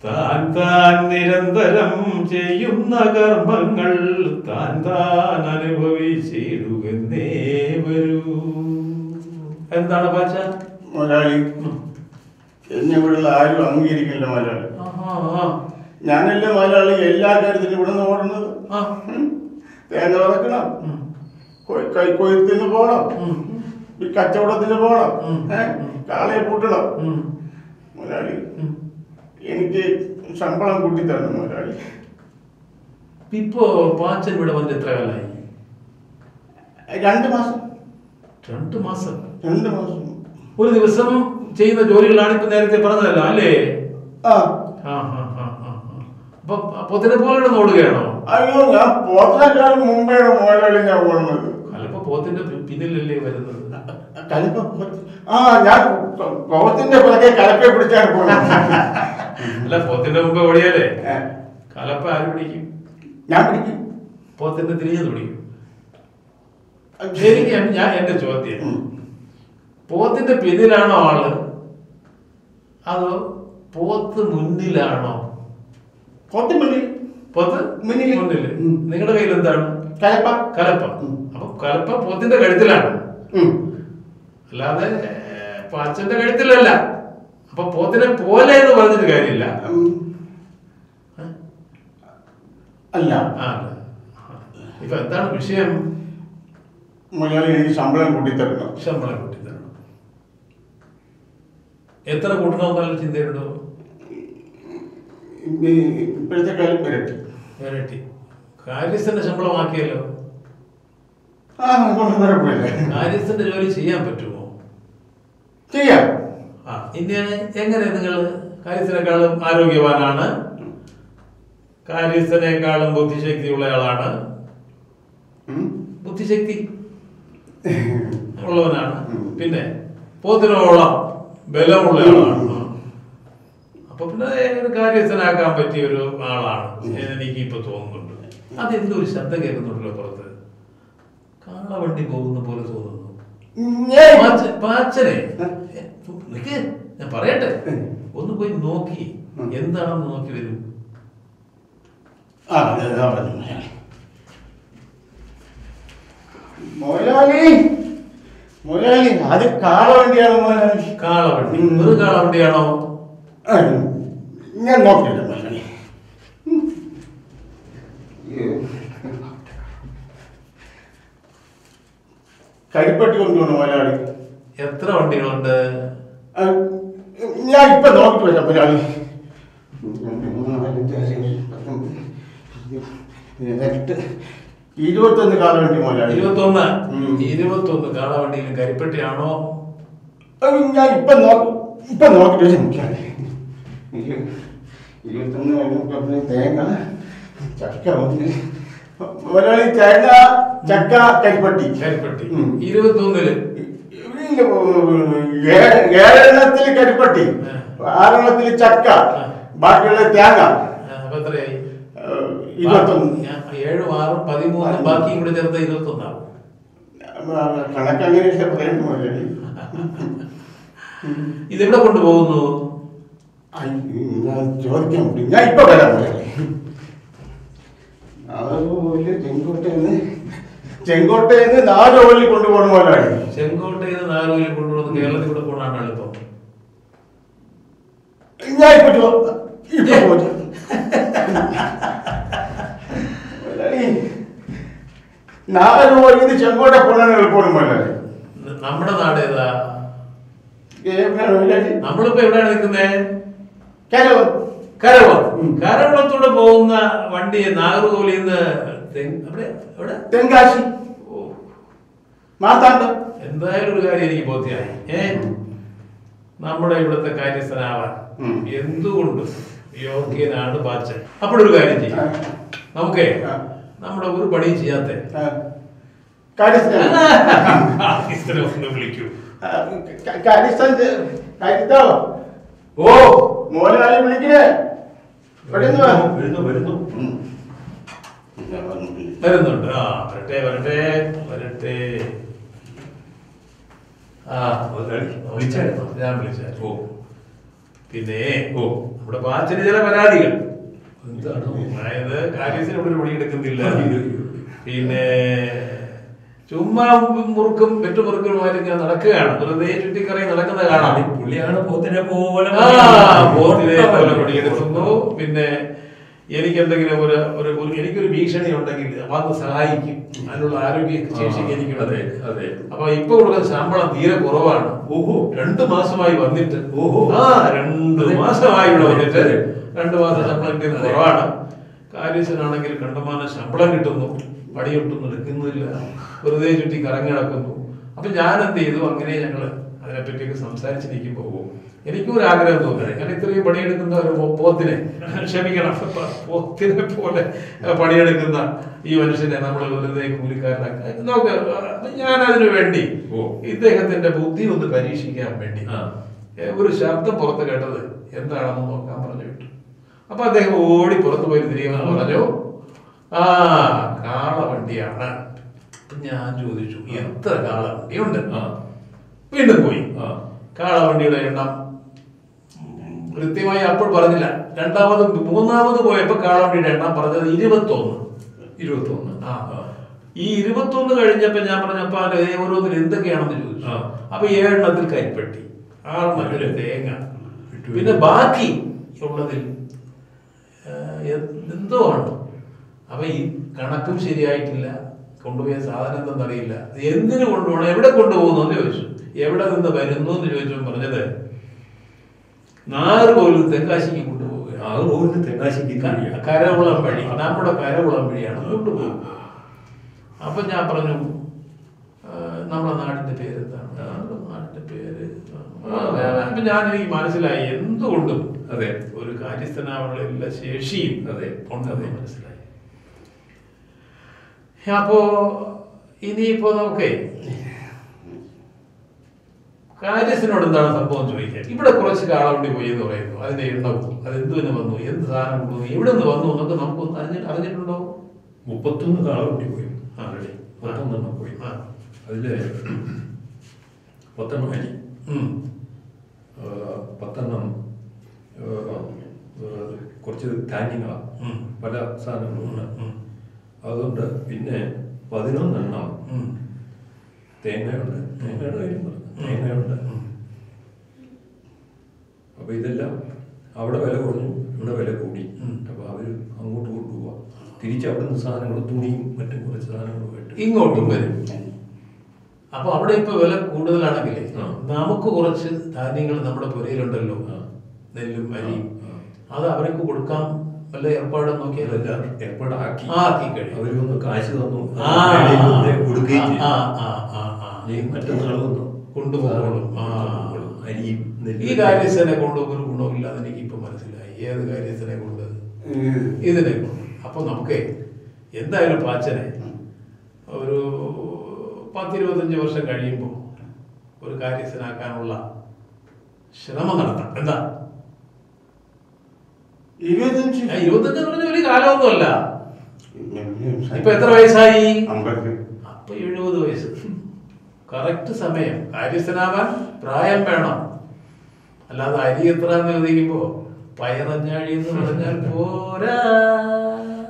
താൻ താൻ നിരന്തരം ചെയ്യുന്ന കർമ്മങ്ങൾ താൻ താൻ അനുഭവിച്ചിടുകന്നേ വരൂ എന്താണ് പാച്ച മുതലാളി എന്നെ ഇവിടെയുള്ള ആരും അംഗീകരിക്കില്ല മുതലാളി ആഹാ, ഞാനല്ലേ മുതലാളി എല്ലാ കാര്യത്തിനും ഇവിടെ നിന്ന് ഓടുന്നത് ആ, ഉം. തേങ്ങ വറക്കണം ഉം, കൊയ്- കൈ- കൊയ്ത്തിന് പോകണം ഉം, ഈ കച്ചവടത്തിന് പോകണം ഉം. ഏ? കാളയെ പൂട്ടണം ഉം, മുതലാളി ഉം. എനിക്ക് ശമ്പളം കൂട്ടി തരണം മുതലാളി ഇപ്പോ പാച്ചൻ ഇവിടെ വന്നിട്ട് എത്ര കാലായി രണ്ട് മാസം രണ്ടു മാസം രണ്ട് മാസം ഒരു ദിവസം ചെയ്യുന്ന ജോലികളാണ് ഇപ്പൊ നേരത്തെ പറഞ്ഞതല്ലോ അല്ലേ ആ ആ, ആ, ആ, ആ, ആ. അപ്പൊ പൊത്തിനെ പോലെ ഓടുകയാണോ അയ്യോ ഞാൻ പോത്തിനേക്കാളും മുമ്പേ മുതലാളി ഞാൻ ഓടുന്നത് അല്ലപ്പോ പോത്തിന്റെ പി- പിന്നിലല്ലേ വരുന്നത് കലപ്പ പോത്ത്- ആ ഞാൻ പോത്തിന്റെ പുറകെ കലപ്പയെ പിടിച്ചാണ് പോകുന്നത് അല്ല പോത്തിന്റെ മുമ്പ് ഓടിയാലേ ഏ, കലപ്പ ആര് പിടിക്കും ഞാൻ പിടിക്കും പോത്തിന്റെ തിരിഞ്ഞത് പിടിക്കും ശരിക്കും ഞാൻ- ഞാൻ എന്റെ ചോദ്യം ഉം. പോത്തിന്റെ പിന്നിലാണോ ആള് അതോ പോത്ത് മുന്നിലാണോ പോത്തിന് മുന്നിൽ പോത്ത് മുന്നില്. മുന്നില് ഉം. നിങ്ങളുടെ കയ്യിൽ എന്താണ് കലപ്പ കലപ്പ ഉം. അപ്പൊ കലപ്പ പോത്തിന്റെ കഴുത്തിലാണ് ഉം. അല്ലാതെ പാച്ചന്റെ കഴുത്തിലല്ല അപ്പൊ പോത്തിനെ പോലെ എന്ന് പറഞ്ഞിട്ട് കാര്യമില്ല ഉം. അല്ല ആ, ഇപ്പൊ എന്താണ് വിഷയം മുതലാളി എനിക്ക് ശമ്പളം കൂട്ടി തരണം ശമ്പളം കൂട്ടി തരണം എത്ര കൂട്ടണമെന്നുള്ള ചിന്തയുണ്ടോ ഈ ഇപ്പോഴത്തെ കാലം വരട്ടെ ഇരട്ടി കാര്യസ്ഥന്റെ ശമ്പളമാക്കിയല്ലോ ആ കുഴപ്പമില്ല കാര്യസ്ഥന്റെ ജോലി ചെയ്യാൻ പറ്റുമോ ചെയ്യാം ആ ഇനി എങ്ങനെ നിങ്ങൾ കാര്യസ്ഥനേക്കാളും ആരോഗ്യവാനാണ് കാര്യസ്ഥനേക്കാളും ബുദ്ധിശക്തിയുള്ള ആളാണ് ഉം. ബുദ്ധിശക്തി ഉള്ളവനാണ് ഉം. പിന്നെ പോത്തിനോളം ബലമുള്ള ആളാണ് ആ. അപ്പൊ പിന്നെ ഒരു കാര്യസ്ഥനാക്കാൻ പറ്റിയ ഒരു ആളാണ് എനിക്ക് ഇപ്പൊ തോന്നുന്നുണ്ട് അത് എന്തൊരു ശബ്ദം കേൾക്കുന്നുണ്ടല്ലോ പുറത്ത് കാളവണ്ടി പോകുന്ന പോലെ തോന്നുന്നു ഞാൻ പാച്ച- പാച്ചനെ ഏ, നിക്ക് ഞാൻ പറയട്ടെ ഒന്ന് പോയി നോക്കി ഉം. എന്താണെന്ന് നോക്കി വരൂ ആ, അതെ, അതാ പറഞ്ഞു മുതലാളി. മുതലാളി മുതലാളി അത് കാള വണ്ടിയാണ് മുതലാളി കാളവണ്ടി ഉം. ഒരു കാളവണ്ടിയാണോ ആ, ഞാൻ നോക്കില്ല മുതലാളി ഉം. അയ്യോ. കരിപ്പട്ടി കൊണ്ടുപോകണം മുതലാളി എത്ര വണ്ടികളുണ്ട് ആ, ഞാൻ ഇപ്പൊ നോക്കിട്ട് വരാം മുതലാളി രണ്ട്, മൂന്ന്, നാല്, അഞ്ച്, ആറ്, ഏഴ്, പത്തൊമ്പത്, ഇരുപത്, ഇരുപത്തൊന്ന് കാല വണ്ടി മുതലാളി ഇരുപത്തൊന്ന് ഉം. ഇരുപത്തൊന്ന് കാളവണ്ടിയിലും കരിപ്പെട്ടിയാണോ അത് ഞാൻ ഇപ്പൊ നോക്കി ഇപ്പൊ നോക്കിട്ട് വരാം മുതലാളി ഇരു- ഇരുപത്തൊന്ന് കഴിഞ്ഞ തേങ്ങ ചക്ക ഒന്ന് മുതലാളി തേങ്ങ ചക്ക കരിപ്പട്ടി കരിപ്പെട്ടി ഉം. ഇരുപത്തൊന്നില് ഇല്ല, ഏ- ഏഴെണ്ണത്തിൽ കരിപ്പട്ടി ആ. ആറെണ്ണത്തിൽ ചക്ക ആ. ബാക്കിയുള്ള തേങ്ങ ആ, അപ്പൊ എത്രയായി ഏഹ്, ഇരുപത്തൊന്ന് ഞാൻ ഏഴും ആറും പതിമൂന്നും ബാക്കിയും കൂടെ ചേർത്ത് ഇരുപത്തൊന്നാവും കണക്ക് അങ്ങനെയല്ല പറയുന്നു മുതലാളി ഇതെവിടെ കൊണ്ടുപോകുന്നു ഐ, ഞാൻ ചോദിക്കാൻ പറ്റും ഞാൻ ഇപ്പൊ വരാം മുതലാളി അതുപോലെ ചെങ്കോട്ടയിൽ നിന്ന് ചെങ്കോട്ടയിൽ നിന്ന് നാല് ഓലി കൊണ്ടുപോകണം മുതലാളി ചെങ്കോട്ടയിൽ നിന്ന് നാലുകളിൽ കൊണ്ടുപോകുന്നത് കേരളത്തിൽ കൂടെ പോകണാണ് എളുപ്പം ഞാൻ ഇപ്പൊ ചോ- ഇപ്പൊ പോയി. മുതലാളി നാല് ഓലിന്ന് ചെങ്കോട്ട പോകണം എളുപ്പമാണ് മുതലാളി ന- നമ്മുടെ നാട് ഏതാ എവിടെയാണ് മുതലാളി നമ്മളിപ്പോ എവിടെയാണ് നിൽക്കുന്നേ കേരളം കരകുളം ഉം. കരകുളത്തൂടെ പോകുന്ന വണ്ടി നാഗർകോവിലിൽ നിന്ന് തെങ്- എവിടെ എവിടെ തെങ്കാശി ഓ, മാത്താണ്ടം എന്തായാലും ഒരു കാര്യം എനിക്ക് ബോധ്യമായി ഏ നമ്മുടെ ഇവിടുത്തെ കാര്യസ്ഥനാവാൻ ഉം. എന്തുകൊണ്ട് യോഗ്യനാണ് ബാച്ചൻ അപ്പോഴൊരു കാര്യം ആ, ചെയ്യും നമുക്കേ ആ. നമ്മുടെ ഒരു പണിയും ചെയ്യാത്ത ആ. കാര്യസ്ഥൻ ഇസ്തനെ ഒന്ന് വിളിക്കൂ ആ, ക- കാര്യസ്ഥൻ ചെ- കാര്യസ്ഥോ ഓ മോഹൻലാലി വിളിക്കണേ പെട്ടെന്ന് വാ. വരുന്നു വരുന്നു ഉം. ഞാൻ വന്നു. വരുന്നുണ്ട് ആ വരട്ടെ വരട്ടെ വരട്ടെ ആ മുതലാളി, വിളിച്ചായിരുന്നോ? ഞാൻ വിളിച്ചായിരുന്നു ഓ പിന്നെ ഓ നമ്മുടെ നമ്മുടെ പാച്ചന് ചില പരാതികൾ എന്താണ് അതായത് കാര്യത്തിന് ഇവിടെ ഒരു പണിയെടുക്കുന്നില്ല അയ്യോ. പിന്നെ ചുമ്മാ മുറുക്കും വെട്ടുമുറുക്കലുമായിട്ട് ഇങ്ങനെ നടക്കുകയാണ് വെറുതെ ചുറ്റിക്കറങ്ങി നടക്കുന്നത് കാണാം പുള്ളിയാണ് പോത്തിനെ പോലെ ആ പോത്തിനെ പോലെ പണിയെടുക്കുന്നു പിന്നെ എനിക്ക് എന്തെങ്കിലും ഒരു ഒരു ഒരു- എനിക്കൊരു ഭീഷണി ഉണ്ടെങ്കിൽ വന്ന് സഹായിക്കും അതിനുള്ള ആരോഗ്യ ശേഷിക്ക് എനിക്കുണ്ട് അതെ അതെ അപ്പൊ ഇപ്പൊ കൊടുക്കുന്ന ശമ്പളം തീരെ കുറവാണ് ഓഹോ രണ്ടു മാസമായി വന്നിട്ട് ഓഹോ. ആ രണ്ട് മാസമായി ഇവിടെ വന്നിട്ട് അതെ. രണ്ടു മാസം ശമ്പളം കിട്ടിയത് അതെ. കുറവാണ് കാര്യസ്ഥനാണെങ്കിൽ കണ്ടമാനം ശമ്പളം കിട്ടുന്നു പണിയൊട്ടും എടുക്കുന്നില്ല വെറുതെ ചുറ്റി കറങ്ങി നടക്കുന്നു അപ്പൊ ഞാൻ എന്ത് ചെയ്തു അങ്ങനെ ഞങ്ങള് അതിനെപ്പറ്റിയൊക്കെ സംസാരിച്ച് നിൽക്കുമ്പോൾ എനിക്കും ഒരു ആഗ്രഹം തോന്നി ഞാൻ ഇത്രയും പണിയെടുക്കുന്ന ഒരു പോ- പോത്തിനെ ക്ഷമിക്കണം പോത്തിനെ പോലെ പണിയെടുക്കുന്ന ഈ മനുഷ്യനെ നമ്മൾ വെറുതെ കൂലിക്കാരനാക്കാൻ നോക്ക് ഞാൻ അതിനു വേണ്ടി ഓ. ഇദ്ദേഹത്തിന്റെ ബുദ്ധി ഒന്ന് പരീക്ഷിക്കാൻ വേണ്ടി ആ. ഏ, ഒരു ശബ്ദം പുറത്ത് കേട്ടത് എന്താണെന്ന് നോക്കാൻ പറഞ്ഞു വിട്ടു അപ്പൊ അദ്ദേഹം ഓടി പുറത്ത് പോയി തിരികെ പറഞ്ഞു ആ കാളവണ്ടിയാണ് അപ്പൊ ഞാൻ ചോദിച്ചു എത്ര കാളവണ്ടിയുണ്ട് ആ. വീണ്ടും പോയി ആ. കാളവണ്ടിയുടെ എണ്ണം ഉം, കൃത്യമായി അപ്പോൾ പറഞ്ഞില്ല രണ്ടാമത് മൂന്നാമത് പോയപ്പോ കാളവണ്ടിയുടെ എണ്ണം പറഞ്ഞത് ഇരുപത്തൊന്ന് ഇരുപത്തൊന്ന് ആ. ഈ ഇരുപത്തൊന്ന് കഴിഞ്ഞപ്പോ ഞാൻ പറഞ്ഞപ്പോ അതിന്റെ ഓരോന്നിൽ എന്തൊക്കെയാണെന്ന് ചോദിച്ചു ആ. അപ്പൊ ഏഴെണ്ണത്തിൽ കരിപ്പെട്ടി ആറെണ്ണത്തിൽ തേങ്ങ വിട്ടു. പിന്നെ ബാക്കി ഉള്ളതിൽ ആ, എന്ത് എന്തോ ആണ് അപ്പൊ ഈ കണക്കും ശരിയായിട്ടില്ല കൊണ്ടുപോയ സാധനം എന്തെന്നറിയില്ല എന്തിനു കൊണ്ടുപോകണം എവിടെ കൊണ്ടുപോകുന്നു എന്ന് ചോദിച്ചു എവിടെ നിന്ന് വരുന്നു എന്ന് ചോദിച്ചു പറഞ്ഞത് നാഗർകോവിൽ തെങ്കാശിക്ക് കൊണ്ടുപോവുകയാണ് ആ റോഡിന് തെങ്കാശിക്ക് ക- കരകുളം വഴി നമ്മുടെ കരകുളം വഴിയാണ് കൊണ്ടുപോകും അപ്പൊ ഞാൻ പറഞ്ഞു ആ, നമ്മുടെ നാടിന്റെ പേര് എന്താണ് നമ്മുടെ നാടിന്റെ പേര് ആ, അപ്പൊ ഞാൻ എനിക്ക് മനസ്സിലായി എന്തുകൊണ്ടും അതെ ഒരു കാര്യസ്ഥനാവാനുള്ള എല്ലാ ശേഷിയും അതെ. ഉണ്ടെന്ന് മനസ്സിലായി അപ്പോ ഇനിയിപ്പോ നമുക്കേ കാര്യസ്ഥനോട് എന്താണ് സംഭവം ചോദിക്കാൻ ഇവിടെ കുറച്ച് കാളവണ്ടി പോയി എന്ന് പറയുന്നു അതിന്റെ എണ്ണവും അത് എന്തിനു വന്നു എന്ത് സാധനം കൊണ്ടുവന്നു എവിടെ നിന്ന് വന്നു എന്നൊക്കെ നമുക്കൊന്ന് അറിഞ്ഞി അറിഞ്ഞിട്ടുണ്ടോ മുപ്പത്തൊന്ന് കാളവണ്ടി പോയി ആ. ആൾറെഡി മുപ്പത്തൊന്നെണ്ണം പോയി ആ. അതില് പത്തെണ്ണം അരി ഉം. ആ, പത്തെണ്ണം ആ, ആ, കുറച്ച് ധാന്യങ്ങളാണ് ഉം. പല സാധനങ്ങളുണ്ട് ഉം. അതുകൊണ്ട് പിന്നെ പതിനൊന്നെണ്ണം ഉം. തേങ്ങയുണ്ട് തേങ്ങയുടെ കാര്യം പറഞ്ഞു തേങ്ങയുണ്ട് ഉം. അപ്പൊ ഇതെല്ലാം അവിടെ വില കുറഞ്ഞു ഇവിടെ വില കൂടി ഉം. അപ്പൊ അവര് അങ്ങോട്ട് കൊണ്ടുപോവാ തിരിച്ച് അവിടെ നിന്ന് സാധനങ്ങൾ തുണിയും മറ്റും കുറച്ച് സാധനങ്ങളുമായിട്ട് ഇങ്ങോട്ടും വരും അപ്പൊ അവിടെ ഇപ്പൊ വില കൂടുതലാണെങ്കിലേ ആ. നമുക്ക് കുറച്ച് ധാന്യങ്ങൾ നമ്മുടെ പുരയിലുണ്ടല്ലോ ആ. നെല്ലും അരിയും ആ. അത് അവർക്ക് കൊടുക്കാം വല്ല ഏർപ്പാടും നോക്കിയാലോ ഇതെല്ലാം ഏർപ്പാടാക്കി ആ, ആക്കി കഴിഞ്ഞു. അവരൊന്ന് കാശ് തന്നു ആ, മേടയിലൂടെ കൊടുക്കുകയും ചെയ്തു ആ, ആ, ആ, ആ. ഈ മറ്റന്നാൾ വന്നു കൊണ്ടുപോകണം. ആ. അരിയും നെല്ലും ഈ കാര്യസ്ഥനെ കൊണ്ട് ഒരു ഗുണമില്ലാതെ എനിക്ക് ഇപ്പൊ മനസ്സിലായി ഏത് കാര്യസ്ഥനെ കൊണ്ട് ഇതിനെ കൊണ്ട് അപ്പൊ നമുക്ക് എന്തായാലും പാച്ചനെ ഒരു പത്തിരുപത്തഞ്ച് വർഷം കഴിയുമ്പോൾ ഒരു കാര്യസ്ഥനാക്കാനുള്ള ശ്രമം നടത്താം എന്താ ഇരുപത്തഞ്ച് ഞാൻ ഇരുപത്തഞ്ച് എന്ന് പറഞ്ഞ വലിയ കാലമൊന്നുമല്ല ഇപ്പൊ എത്ര വയസ്സായി അമ്പത് അപ്പൊ എഴുപത് വയസ്സ് കറക്റ്റ് സമയം കാര്യസ്ഥനാവാൻ പ്രായം വേണം അല്ലാതെ അരി എത്ര എന്ന് ചോദിക്കുമ്പോ പയറഞ്ഞാഴി എന്ന് പറഞ്ഞാൽ പോരാ